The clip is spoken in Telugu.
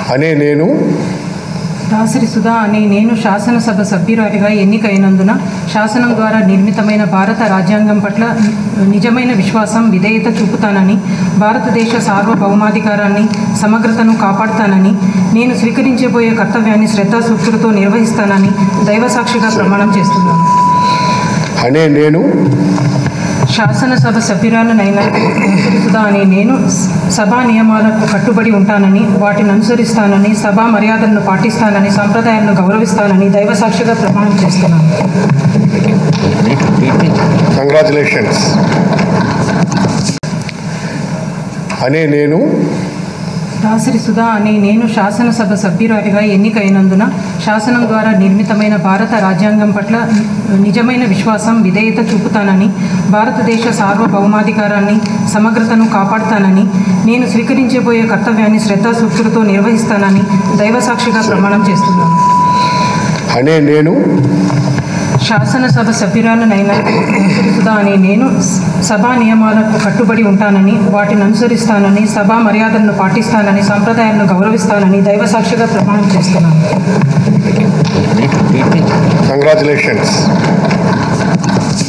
అనే నేను దాసరి సుధా అనే నేను శాసనసభ సభ్యురాలిగా ఎన్నికైనందున శాసనం ద్వారా నిర్మితమైన భారత రాజ్యాంగం పట్ల నిజమైన విశ్వాసం విధేయత చూపుతానని భారతదేశ సార్వభౌమాధికారాన్ని సమగ్రతను కాపాడుతానని నేను స్వీకరించబోయే కర్తవ్యాన్ని శ్రద్ధాసూక్తులతో నిర్వహిస్తానని దైవసాక్షిగా ప్రమాణం చేస్తున్నాను అనే నేను శాసనసభ సభ్యురాలనైన దాసరి సుధా అనే నేను సభా నియమాలకు కట్టుబడి ఉంటానని వాటిని అనుసరిస్తానని సభా మర్యాదలను పాటిస్తానని సంప్రదాయాలను గౌరవిస్తానని దైవసాక్షిగా ప్రమాణం చేస్తున్నాను కంగ్రాచులేషన్స్ అనే నేను దాసరి సుధా అనే నేను శాసనసభ సభ్యురాలిగా ఎన్నికైనందున శాసనం ద్వారా నిర్మితమైన భారత రాజ్యాంగం పట్ల నిజమైన విశ్వాసం విధేయత చూపుతానని భారతదేశ సార్వభౌమాధికారాన్ని సమగ్రతను కాపాడుతానని నేను స్వీకరించబోయే కర్తవ్యాన్ని శ్రద్ధాసూక్తులతో నిర్వహిస్తానని దైవసాక్షిగా ప్రమాణం చేస్తున్నాను అనే నేను శాసనసభ సభ్యురాలనైన దాసరి సుధా అనే నేను సభా నియమాలకు కట్టుబడి ఉంటానని వాటిని అనుసరిస్తానని సభా మర్యాదలను పాటిస్తానని సంప్రదాయాలను గౌరవిస్తానని దైవసాక్షిగా ప్రమాణం చేస్తున్నాను కంగ్రాచులేషన్స్